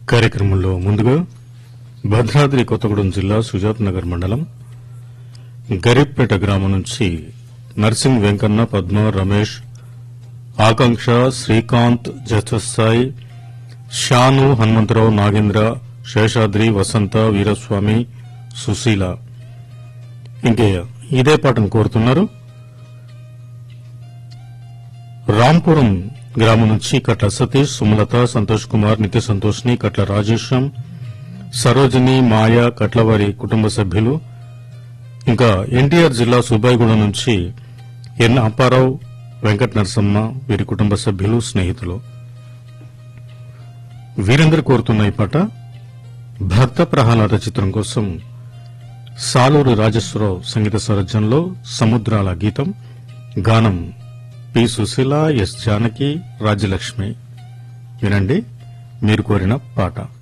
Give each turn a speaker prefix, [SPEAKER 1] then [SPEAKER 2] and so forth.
[SPEAKER 1] కార్యక్రమంలో ముందుగా భద్రాద్రి కొత్తగూడెం జిల్లా సుజాత్ నగర్ మండలం గరీబ్పేట గ్రామం నుంచి నర్సింగ్ వెంకన్న పద్మ రమేష్ ఆకాంక్ష శ్రీకాంత్ జస్వసాయి షాను హనుమంతరావు నాగేంద్ర శేషాద్రి వసంత వీరస్వామి సుశీల ఇంకే ఇదే పాటను కోరుతున్నారు రాంపురం గ్రామం నుంచి కట్ల సతీష్ సుమలత సంతోష్ కుమార్ నిత్య సంతోష్ని కట్ల రాజేశం సరోజిని మాయ కట్లవారి కుటుంబ సభ్యులు ఇంకా ఎన్టీఆర్ జిల్లా సుబ్బాయిగూడెం నుంచి ఎన్ అప్పారావు వెంకట నరసమ్మ వీరి కుటుంబ సభ్యులు స్నేహితులు వీరందరూ కోరుతున్న ఈ పాట భక్త ప్రహ్లాద చిత్రం కోసం సాలూరు రాజేశ్వరరావు సంగీత స్వరజ్యంలో సముద్రాల గీతం గానం పి సుశీల ఎస్ జానకి రాజ్యలక్ష్మి వినండి మీరు కోరిన పాట